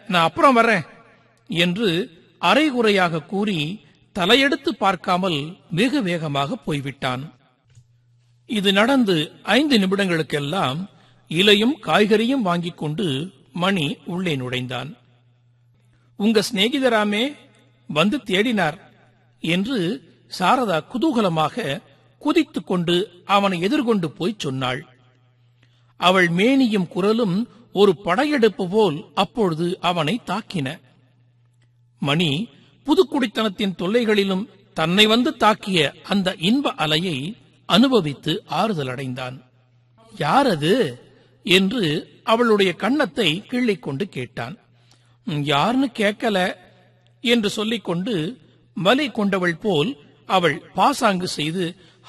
நான் அப்புறம் வரேன் என்று அரைகுறையாக கூறி தலையெடுத்து பார்க்காமல் வெக வேகமாக போய்விட்டான் இது நடந்து ஐந்து நிமிடங்களுக்கெல்லாம் இலையும் காய்கறியும் வாங்கிக் கொண்டு மணி உள்ளே நுழைந்தான் உங்க சிநேகிதராமே வந்து தேடினார் என்று சாரதா குதூகலமாக குதித்துக் கொண்டு அவனை எதிர்கொண்டு போய் சொன்னாள் அவள் மேனியும் குரலும் ஒரு படையெடுப்பு போல் அப்பொழுது அவனை தாக்கின மணி புதுக்குடித்தனத்தின் தொல்லைகளிலும் தன்னை வந்து தாக்கிய அந்த இன்ப அலையை அனுபவித்து ஆறுதல் அடைந்தான் யார் அது என்று அவளுடைய கன்னத்தை கிள்ளிக் கொண்டு கேட்டான் "ம், யாருன்னு கேட்கல என்று சொல்லிக்கொண்டு வலி கொண்டவள் போல் அவள் பாசாங்கு செய்து